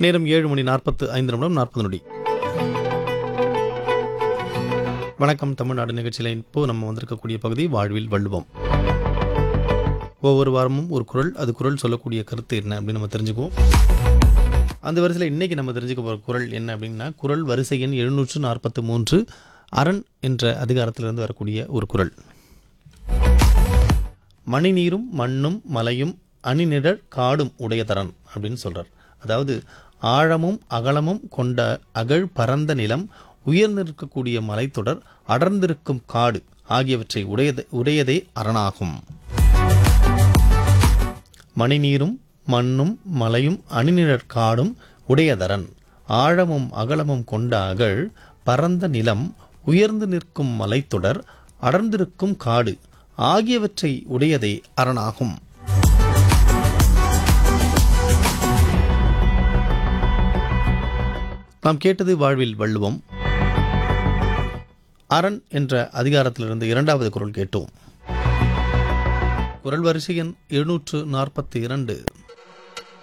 நேரம் ஏழு மணி நாற்பத்து ஐந்து நிமிடம் நாற்பது நொடி வணக்கம் தமிழ்நாடு நிகழ்ச்சியில் இப்போ நம்ம வந்திருக்கக்கூடிய பகுதி வாழ்வில் வள்ளுவம் ஒவ்வொரு வாரமும் ஒரு குரல் அது குரல் சொல்லக்கூடிய கருத்து என்ன அப்படின்னு நம்ம தெரிஞ்சுக்குவோம் அந்த வரிசையில் இன்னைக்கு நம்ம தெரிஞ்சுக்க போகிற குரல் என்ன அப்படின்னா குரல் வரிசை எண் எழுநூற்று நாற்பத்து மூன்று அரண் என்ற அதிகாரத்திலிருந்து வரக்கூடிய ஒரு குரல் மணிநீரும் மண்ணும் மலையும் அணிநிழற் காடும் உடையதரன் அப்படின்னு சொல்றார் அதாவது ஆழமும் அகலமும் கொண்ட அகழ் பரந்த நிலம் உயர்ந்திருக்கக்கூடிய மலைத்தொடர் அடர்ந்திருக்கும் காடு ஆகியவற்றை உடையது உடையதே அரணாகும் மணிநீரும் மண்ணும் மலையும் அணிநிழற் காடும் உடையதரன் ஆழமும் அகலமும் கொண்ட அகழ் பரந்த நிலம் உயர்ந்து நிற்கும் மலைத்தொடர் அடர்ந்திருக்கும் காடு ஆகியவற்றை உடையதே அரணாகும் நாம் கேட்டது வாழ்வில் வள்ளுவம் அரண் என்ற அதிகாரத்திலிருந்து இரண்டாவது குரல் கேட்டோம் குரல் வரிசை எண் எழுநூற்று நாற்பத்தி இரண்டு